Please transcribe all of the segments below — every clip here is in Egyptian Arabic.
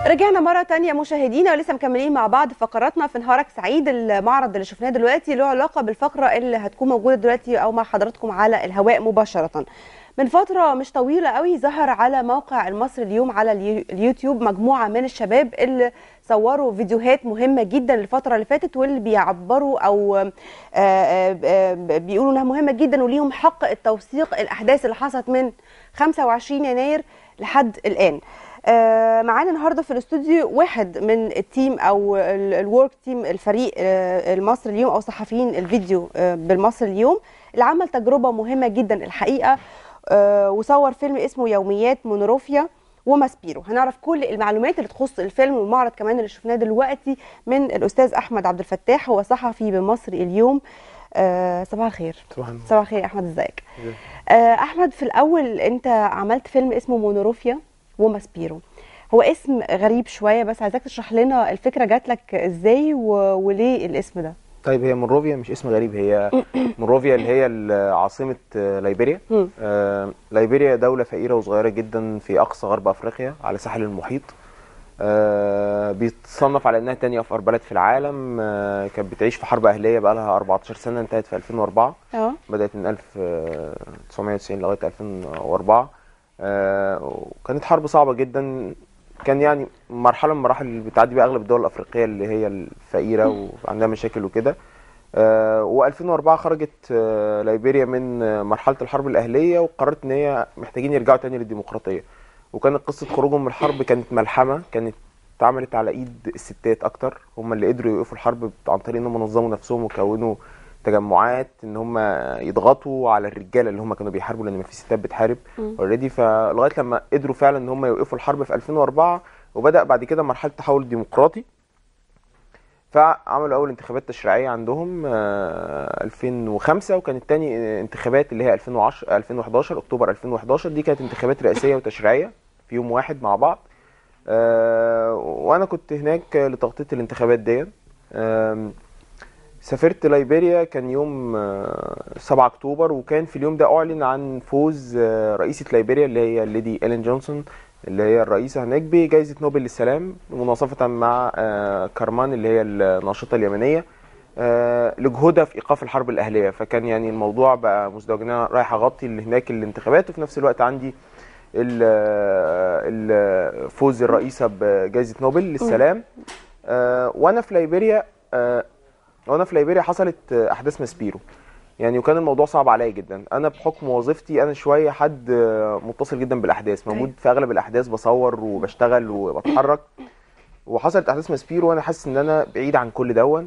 رجعنا مرة تانية مشاهدينا ولسه مكملين مع بعض فقراتنا في نهارك سعيد المعرض اللي شفناه دلوقتي له علاقة بالفقرة اللي هتكون موجودة دلوقتي أو مع حضراتكم على الهواء مباشرة من فترة مش طويلة قوي ظهر على موقع المصري اليوم على اليو- اليوتيوب مجموعة من الشباب اللي صوروا فيديوهات مهمة جدا الفترة اللي فاتت واللي بيعبروا أو آه، آه، آه، بيقولوا إنها مهمة جدا وليهم حق التوثيق الأحداث اللي حصلت من 25 يناير لحد الآن آه، معانا النهارده في الاستوديو واحد من التيم او الورك تيم الفريق آه، المصري اليوم او صحفيين الفيديو آه، بالمصري اليوم اللي عمل تجربه مهمه جدا الحقيقه آه، وصور فيلم اسمه يوميات مونروفيا وماسبيرو هنعرف كل المعلومات اللي تخص الفيلم والمعرض كمان اللي شفناه دلوقتي من الاستاذ احمد عبد الفتاح هو صحفي بمصري اليوم آه، صباح الخير صباح النور. صباح الخير يا احمد ازيك آه، احمد في الاول انت عملت فيلم اسمه مونوروفيا وماسبيرو هو اسم غريب شويه بس عايزاك تشرح لنا الفكره جات لك ازاي و... وليه الاسم ده طيب هي مونروفيا مش اسم غريب هي مونروفيا اللي هي ال- عاصمة آه، ليبيريا مم. آه، ليبيريا دولة فقيرة وصغيرة جدا في أقصى غرب أفريقيا على ساحل المحيط آه، بيتصنف على إنها تاني أفقر بلد في العالم آه، كانت بتعيش في حرب أهلية بقالها 14 سنة انتهت في 2004 اه بدأت من 1990 لغاية 2004 آه، وكانت حرب صعبة جدا كان يعني مرحلة من المراحل اللي بتعدي بيها أغلب الدول الأفريقية اللي هي الفقيرة وعندها مشاكل وكده و2004 خرجت آه، ليبيريا من آه، مرحلة الحرب الأهلية وقررت إن هي محتاجين يرجعوا تاني للديمقراطية وكانت قصة خروجهم من الحرب كانت ملحمة كانت اتعملت على ايد الستات اكتر هم اللي قدروا يوقفوا الحرب عن طريق ان هم نظموا نفسهم وكونوا تجمعات ان هم يضغطوا على الرجاله اللي هم كانوا بيحاربوا لان ما في ستات بتحارب مم. اوريدي فلغايه لما قدروا فعلا ان هم يوقفوا الحرب في 2004 وبدا بعد كده مرحله تحول ديمقراطي فعملوا اول انتخابات تشريعيه عندهم آه، 2005 وكانت تاني آه، انتخابات اللي هي 2010 2011 اكتوبر 2011 دي كانت انتخابات رئاسيه وتشريعيه في يوم واحد مع بعض آه، وانا كنت هناك لتغطيه الانتخابات دي آم، سافرت ليبيريا كان يوم آه، 7 اكتوبر وكان في اليوم ده اعلن عن فوز آه، رئيسه ليبيريا اللي هي ليدي إيلين جونسون اللي هي الرئيسه هناك بجائزه نوبل للسلام مناصفه مع آه، كارمان اللي هي الناشطه اليمنيه آه، لجهودها في ايقاف الحرب الاهليه فكان يعني الموضوع بقى مزدوج ان انا رايح اغطي اللي هناك الانتخابات وفي نفس الوقت عندي ال- ال- فوز الرئيسه بجائزه نوبل للسلام آه، وانا في ليبيريا آه، وانا في ليبيريا حصلت آه، احداث ماسبيرو يعني وكان الموضوع صعب عليا جدا انا بحكم وظيفتي انا شويه حد آه، متصل جدا بالاحداث موجود أيوة. في اغلب الاحداث بصور وبشتغل وبتحرك وحصلت احداث ماسبيرو وانا حاسس ان انا بعيد عن كل دون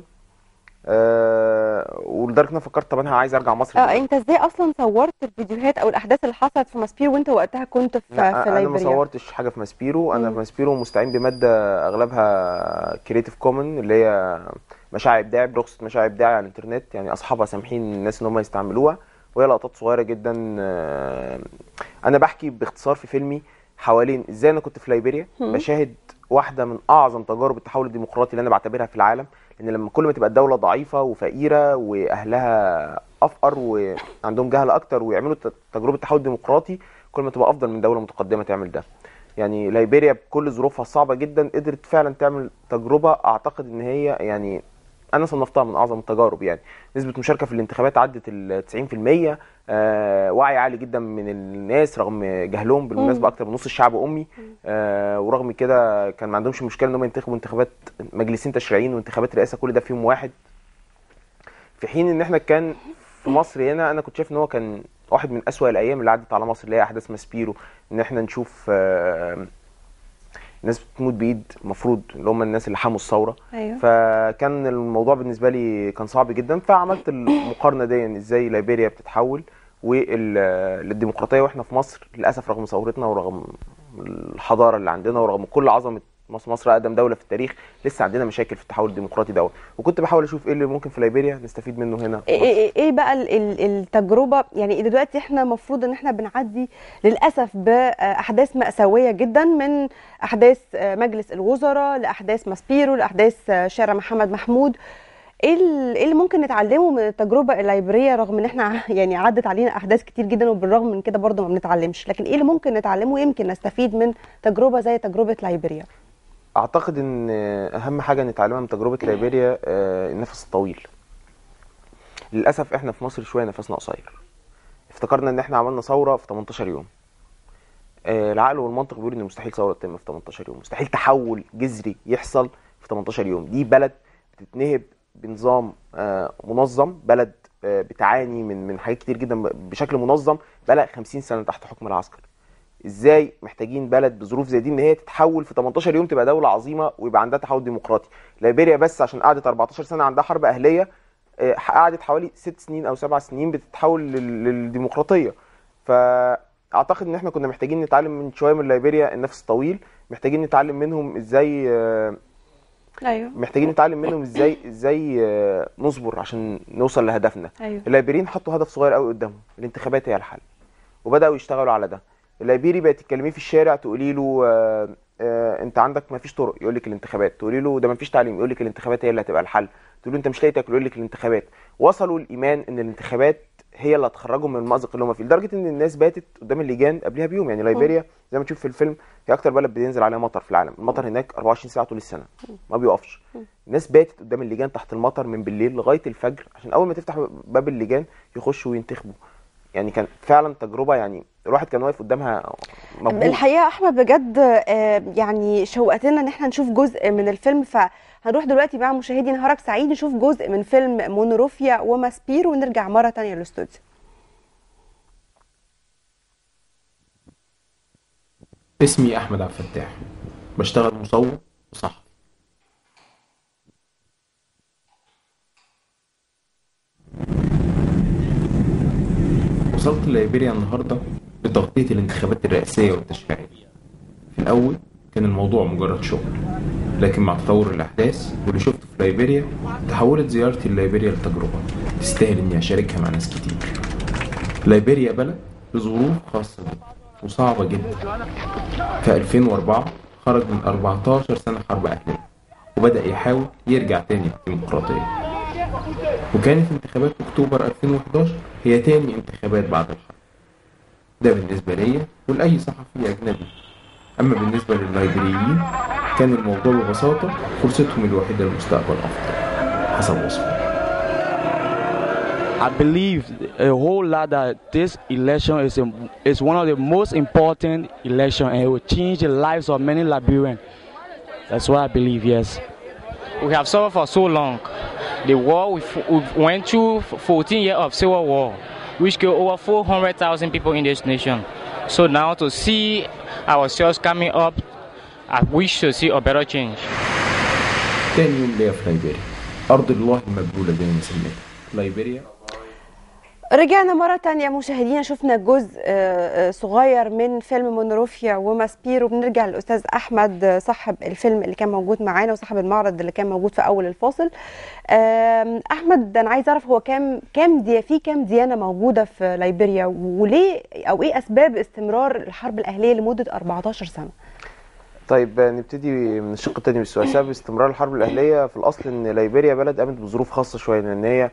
أه ولدرجه ان انا فكرت طب انا عايز ارجع مصر اه دلوقتي. انت ازاي اصلا صورت الفيديوهات او الاحداث اللي حصلت في ماسبيرو وانت وقتها كنت في, لا في انا ما ليبيريا صورتش حاجه في ماسبيرو انا مم. في ماسبيرو مستعين بماده اغلبها كريتيف كومن اللي هي مشاع ابداعي برخصه مشاع ابداعي على الانترنت يعني اصحابها سامحين الناس ان هم يستعملوها وهي لقطات صغيره جدا آه، انا بحكي باختصار في فيلمي حوالين ازاي انا كنت في ليبيريا مم. بشاهد واحده من اعظم تجارب التحول الديمقراطي اللي انا بعتبرها في العالم لان لما كل ما تبقى الدوله ضعيفه وفقيره واهلها افقر وعندهم جهل اكتر ويعملوا ت- تجربه تحول ديمقراطي كل ما تبقى افضل من دوله متقدمه تعمل ده يعني ليبيريا بكل ظروفها الصعبه جدا قدرت فعلا تعمل تجربه اعتقد ان هي يعني انا صنفتها من اعظم التجارب يعني نسبه مشاركه في الانتخابات عدت ال 90% آه وعي عالي جدا من الناس رغم جهلهم بالمناسبه مم. اكتر من نص الشعب امي آه ورغم كده كان ما عندهمش مشكله ان هم ينتخبوا انتخابات مجلسين تشريعيين وانتخابات رئاسه كل ده في يوم واحد في حين ان احنا كان في مصر هنا انا كنت شايف ان هو كان واحد من اسوأ الايام اللي عدت على مصر اللي هي احداث ماسبيرو ان احنا نشوف آه، ناس بتموت بايد المفروض اللي هم الناس اللي حموا الثوره ايوه فكان الموضوع بالنسبه لي كان صعب جدا فعملت المقارنه دي إن ازاي ليبيريا بتتحول للديمقراطيه واحنا في مصر للاسف رغم ثورتنا ورغم الحضاره اللي عندنا ورغم كل عظمه مصر مصر اقدم دوله في التاريخ لسه عندنا مشاكل في التحول الديمقراطي دوت وكنت بحاول اشوف ايه اللي ممكن في ليبيريا نستفيد منه هنا في ايه مصر. ايه ايه بقى ال- ال- التجربه يعني دلوقتي احنا المفروض ان احنا بنعدي للاسف باحداث ماساويه جدا من احداث آه، مجلس الوزراء لاحداث ماسبيرو لاحداث آه، شارع محمد محمود ايه ال- ايه اللي ممكن نتعلمه من التجربه الليبريه رغم ان احنا ع- يعني عدت علينا احداث كتير جدا وبالرغم من كده برضه ما بنتعلمش لكن ايه اللي ممكن نتعلمه يمكن نستفيد من تجربه زي تجربه ليبريا اعتقد ان اهم حاجه نتعلمها من تجربه ليبيريا آه، النفس الطويل للاسف احنا في مصر شويه نفسنا قصير افتكرنا ان احنا عملنا ثوره في 18 يوم آه، العقل والمنطق بيقول ان مستحيل ثوره تتم في 18 يوم مستحيل تحول جذري يحصل في 18 يوم دي بلد بتتنهب بنظام آه، منظم بلد آه، بتعاني من من حاجات كتير جدا بشكل منظم بقى 50 سنه تحت حكم العسكر ازاي محتاجين بلد بظروف زي دي ان هي تتحول في 18 يوم تبقى دوله عظيمه ويبقى عندها تحول ديمقراطي ليبيريا بس عشان قعدت 14 سنه عندها حرب اهليه آه، قعدت حوالي ست سنين او سبع سنين بتتحول لل- للديمقراطيه فاعتقد ان احنا كنا محتاجين نتعلم من شويه من ليبيريا النفس الطويل محتاجين نتعلم منهم ازاي آه، ايوه محتاجين نتعلم منهم ازاي ازاي آه، نصبر عشان نوصل لهدفنا ايوه اللايبيريين حطوا هدف صغير قوي قدامهم الانتخابات هي الحل وبداوا يشتغلوا على ده اللايبيري بقت تتكلميه في الشارع تقولي له آه، آه، انت عندك ما فيش طرق يقول لك الانتخابات تقولي له ده ما فيش تعليم يقول لك الانتخابات هي اللي هتبقى الحل تقول له انت مش لاقي تاكل يقول لك الانتخابات وصلوا الايمان ان الانتخابات هي اللي هتخرجهم من المأزق اللي هم فيه لدرجه ان الناس باتت قدام اللجان قبلها بيوم يعني لايبيريا زي ما تشوف في الفيلم هي اكتر بلد بينزل عليها مطر في العالم المطر هناك 24 ساعه طول السنه ما بيقفش الناس باتت قدام اللجان تحت المطر من بالليل لغايه الفجر عشان اول ما تفتح باب اللجان يخشوا وينتخبوا يعني كان فعلا تجربه يعني الواحد كان واقف قدامها مبهور الحقيقه احمد بجد آه، يعني شوقتنا ان احنا نشوف جزء من الفيلم فهنروح دلوقتي مع مشاهدي نهارك سعيد نشوف جزء من فيلم مونروفيا وماسبير ونرجع مره تانية للاستوديو اسمي أحمد عبد الفتاح بشتغل مصور وصحفي وصلت ليبيريا النهاردة لتغطية الانتخابات الرئاسية والتشريعية في الأول كان الموضوع مجرد شغل لكن مع تطور الأحداث واللي شفته في ليبيريا تحولت زيارتي لليبيريا لتجربة تستاهل إني أشاركها مع ناس كتير ليبيريا بلد بظروف خاصة جدا وصعبة جدا في 2004 خرج من 14 سنة حرب أهلية وبدأ يحاول يرجع تاني للديمقراطية وكانت انتخابات أكتوبر 2011 هي تاني انتخابات بعد الحرب ده بالنسبة ليا ولأي صحفي أجنبي أما بالنسبة لللايبريين كان الموضوع ببساطة فرصتهم الوحيدة لمستقبل أفضل حسب وصفه I believe a whole lot that this election is, a, is one of the most important elections and it will change the lives of many Liberians. That's what I believe, yes. We have suffered for so long. The war, we, f- we went through f- 14 years of civil war, which killed over 400,000 people in this nation. So now to see ourselves coming up, I wish to see a better change. تاني يوم ليا في ليبيريا أرض الله المبلولة زي ما سميتها ليبيريا رجعنا مرة تانية مشاهدينا شفنا جزء آه، آه، صغير من فيلم مونروفيا وماسبير وبنرجع للأستاذ أحمد آه، صاحب الفيلم اللي كان موجود معانا وصاحب المعرض اللي كان موجود في أول الفاصل آم، أحمد أنا عايز أعرف هو كام كام دي في كام ديانة موجودة في ليبيريا وليه أو إيه أسباب استمرار الحرب الأهلية لمدة 14 سنة؟ طيب نبتدي من الشق التاني من السؤال سبب استمرار الحرب الاهليه في الاصل ان ليبيريا بلد قامت بظروف خاصه شويه لان هي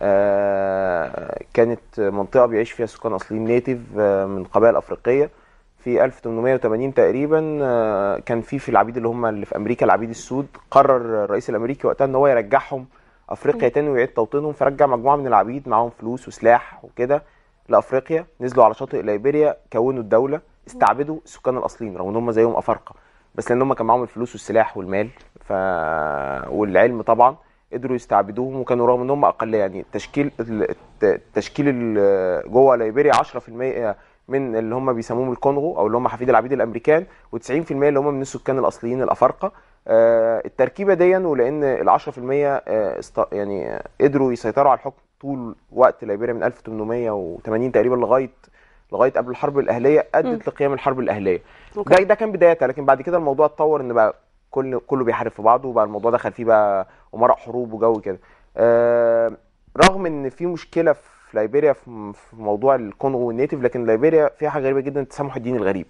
آه، كانت منطقه بيعيش فيها سكان اصليين نيتيف آه، من قبائل افريقيه في 1880 تقريبا آه، كان في في العبيد اللي هم اللي في امريكا العبيد السود قرر الرئيس الامريكي وقتها ان هو يرجعهم افريقيا تاني ويعيد توطينهم فرجع مجموعه من العبيد معاهم فلوس وسلاح وكده لافريقيا نزلوا على شاطئ ليبيريا كونوا الدوله استعبدوا السكان الاصليين رغم ان هم زيهم افارقه بس لان هم كان معاهم الفلوس والسلاح والمال ف والعلم طبعا قدروا يستعبدوهم وكانوا رغم ان هم اقليه يعني تشكيل الت- التشكيل ال- جوه ليبيريا 10% من اللي هم بيسموهم الكونغو او اللي هم حفيد العبيد الامريكان و90% اللي هم من السكان الاصليين الافارقه آه، التركيبه دي ولان ال 10% آه، است- يعني آه، قدروا يسيطروا على الحكم طول وقت ليبيريا من 1880 تقريبا لغايه لغايه قبل الحرب الاهليه ادت لقيام الحرب الاهليه أوكي. ده ده كان بدايتها لكن بعد كده الموضوع اتطور ان بقى كل كله بيحارب في بعضه وبقى الموضوع دخل فيه بقى امراء حروب وجو كده آه، رغم ان في مشكله في ليبيريا في في موضوع الكونغو والنيتيف لكن ليبيريا فيها حاجه غريبه جدا التسامح الديني الغريب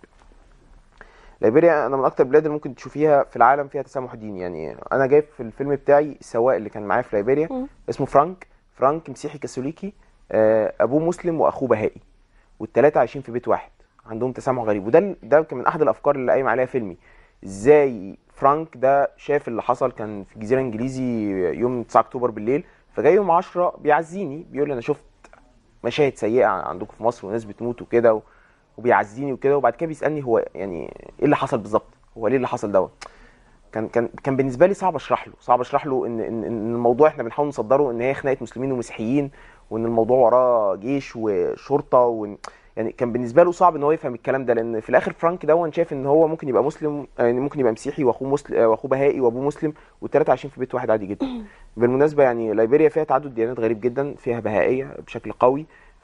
ليبيريا انا من اكتر البلاد اللي ممكن تشوفيها في العالم فيها تسامح ديني يعني انا جايب في الفيلم بتاعي السواق اللي كان معايا في ليبيريا مم. اسمه فرانك فرانك مسيحي كاثوليكي آه، ابوه مسلم واخوه بهائي والثلاثه عايشين في بيت واحد عندهم تسامح غريب وده ده كان من احد الافكار اللي قايم عليها فيلمي ازاي فرانك ده شاف اللي حصل كان في الجزيره الانجليزي يوم 9 اكتوبر بالليل فجاي يوم 10 بيعزيني بيقول لي انا شفت مشاهد سيئه عندكم في مصر وناس بتموت وكده و- وبيعزيني وكده وبعد كده بيسالني هو يعني ايه اللي حصل بالظبط هو ليه اللي حصل دوت كان كان كان بالنسبه لي صعب اشرح له صعب اشرح له ان ان إن الموضوع احنا بنحاول نصدره ان هي خناقه مسلمين ومسيحيين وان الموضوع وراه جيش وشرطه وان يعني كان بالنسبه له صعب ان هو يفهم الكلام ده لان في الاخر فرانك دون شايف ان هو ممكن يبقى مسلم يعني ممكن يبقى مسيحي واخوه مسلم واخوه بهائي وابوه مسلم والثلاثه عايشين في بيت واحد عادي جدا بالمناسبه يعني ليبيريا فيها تعدد ديانات غريب جدا فيها بهائيه بشكل قوي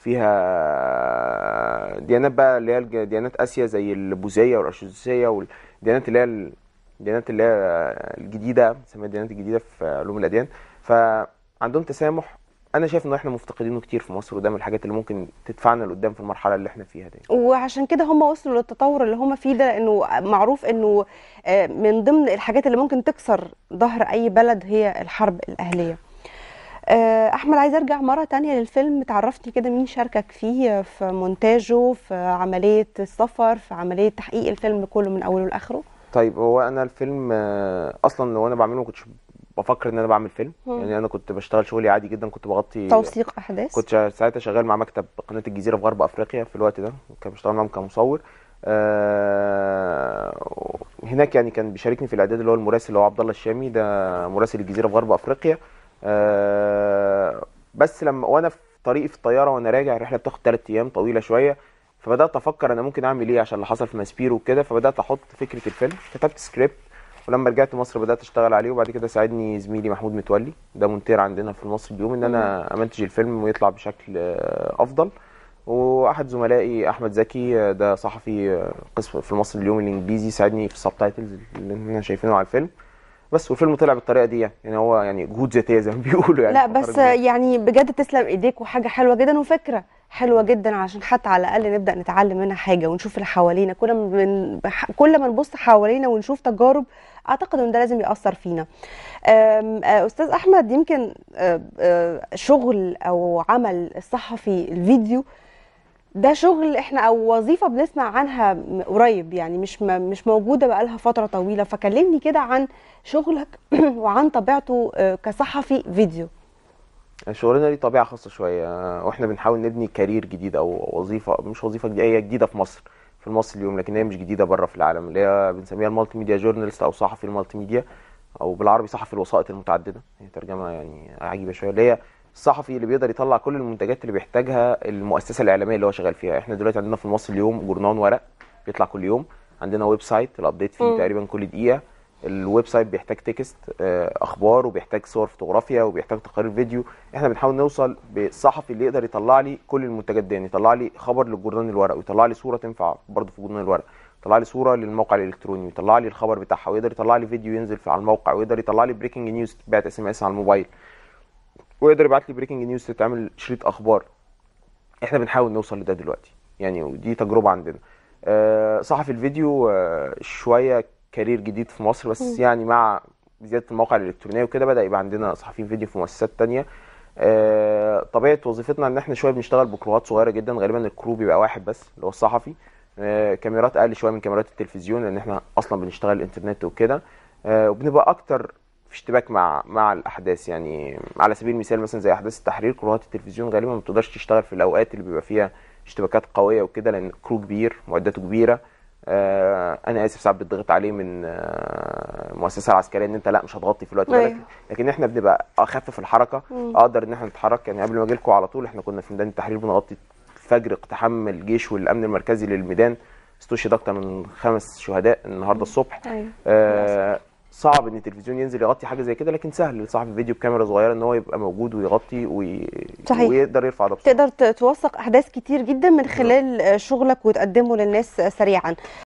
فيها ديانات بقى اللي هي الج- ديانات اسيا زي البوذيه والارثوذكسيه والديانات اللي هي الديانات اللي هي الجديده بنسميها الديانات الجديده في علوم الاديان فعندهم تسامح انا شايف ان احنا مفتقدينه كتير في مصر وده من الحاجات اللي ممكن تدفعنا لقدام في المرحله اللي احنا فيها دي وعشان كده هم وصلوا للتطور اللي هم فيه ده لانه معروف انه آه، من ضمن الحاجات اللي ممكن تكسر ظهر اي بلد هي الحرب الاهليه آه، احمد عايز ارجع مره تانية للفيلم تعرفتني كده مين شاركك فيه في مونتاجه في عمليه السفر في عمليه تحقيق الفيلم كله من اوله لاخره طيب هو انا الفيلم آه، اصلا وانا بعمله ما كنتش بفكر ان انا بعمل فيلم مم. يعني انا كنت بشتغل شغلي عادي جدا كنت بغطي توثيق احداث كنت شا- ساعتها شغال مع مكتب قناه الجزيره في غرب افريقيا في الوقت ده كان بشتغل معاهم كمصور آه، هناك يعني كان بيشاركني في الاعداد اللي هو المراسل اللي هو عبد الله الشامي ده مراسل الجزيره في غرب افريقيا آه، بس لما وانا في طريقي في الطياره وانا راجع الرحله بتاخد 3 ايام طويله شويه فبدات افكر انا ممكن اعمل ايه عشان اللي حصل في ماسبيرو وكده فبدات احط فكره الفيلم كتبت سكريبت ولما رجعت مصر بدات اشتغل عليه وبعد كده ساعدني زميلي محمود متولي ده مونتير عندنا في مصر اليوم ان انا امنتج الفيلم ويطلع بشكل آه، افضل واحد زملائي احمد زكي آه، ده صحفي آه، قسم في المصري اليوم الانجليزي ساعدني في السبتايتلز اللي احنا شايفينه على الفيلم بس والفيلم طلع بالطريقه دي يعني يعني هو يعني جهود ذاتيه زي ما بيقولوا يعني لا في بس الفترة الجاية. يعني بجد تسلم ايديك وحاجه حلوه جدا وفكره حلوه جدا عشان حتى على الاقل نبدا نتعلم منها حاجه ونشوف اللي حوالينا كل ما بن... بح- كل ما نبص حوالينا ونشوف تجارب اعتقد ان ده لازم ياثر فينا أم، آه، استاذ احمد يمكن آه، آه، شغل او عمل الصحفي الفيديو ده شغل احنا او وظيفه بنسمع عنها م- قريب يعني مش م- مش موجوده بقالها فتره طويله فكلمني كده عن شغلك وعن طبيعته آه، كصحفي فيديو شغلنا ليه طبيعه خاصه شويه واحنا بنحاول نبني كارير جديد او وظيفه مش وظيفه جديده هي جديده في مصر في المصري اليوم لكن هي مش جديده بره في العالم اللي هي بنسميها المالتي ميديا جورنالست او صحفي المالتي ميديا او بالعربي صحفي الوسائط المتعدده هي ترجمه يعني عجيبه شويه اللي هي الصحفي اللي بيقدر يطلع كل المنتجات اللي بيحتاجها المؤسسه الاعلاميه اللي هو شغال فيها احنا دلوقتي عندنا في المصري اليوم جورنان ورق بيطلع كل يوم عندنا ويب سايت الابديت فيه مم. تقريبا كل دقيقه الويب سايت بيحتاج تكست آه، اخبار وبيحتاج صور فوتوغرافيا وبيحتاج تقارير فيديو احنا بنحاول نوصل بالصحفي اللي يقدر يطلع لي كل المنتجات دي يعني يطلع لي خبر للجورنال الورق ويطلع لي صوره تنفع برضه في جورنال الورق يطلع لي صوره للموقع الالكتروني ويطلع لي الخبر بتاعها ويقدر يطلع لي فيديو ينزل في على الموقع ويقدر يطلع لي بريكنج نيوز تبعت اس ام اس على الموبايل ويقدر يبعت لي بريكنج نيوز تتعمل شريط اخبار احنا بنحاول نوصل لده دلوقتي يعني ودي تجربه عندنا آه، صحفي الفيديو آه، شويه كارير جديد في مصر بس يعني مع زياده المواقع الالكترونيه وكده بدا يبقى عندنا صحفيين فيديو في مؤسسات تانية آه، طبيعه وظيفتنا ان احنا شويه بنشتغل بكروات صغيره جدا غالبا الكرو بيبقى واحد بس اللي هو الصحفي آه، كاميرات اقل شويه من كاميرات التلفزيون لان احنا اصلا بنشتغل انترنت وكده آه، وبنبقى اكتر في اشتباك مع مع الاحداث يعني على سبيل المثال مثلا زي احداث التحرير كروات التلفزيون غالبا ما بتقدرش تشتغل في الاوقات اللي بيبقى فيها اشتباكات قويه وكده لان كرو كبير معداته كبيره آه انا اسف ساعات بتضغط عليه من آه المؤسسه العسكريه ان انت لا مش هتغطي في الوقت ده أيوة. لكن, لكن احنا بنبقى اخف في الحركه اقدر ان احنا نتحرك يعني قبل ما اجي لكم على طول احنا كنا في ميدان التحرير بنغطي فجر اقتحام الجيش والامن المركزي للميدان استشهد اكتر من خمس شهداء النهارده الصبح ايوه آه صعب ان التلفزيون ينزل يغطي حاجه زي كده لكن سهل لصاحب الفيديو بكاميرا صغيره ان هو يبقى موجود ويغطي وي... صحيح. ويقدر يرفع ده بسرعه تقدر ت- توثق احداث كتير جدا من خلال آه، شغلك وتقدمه للناس آه، سريعا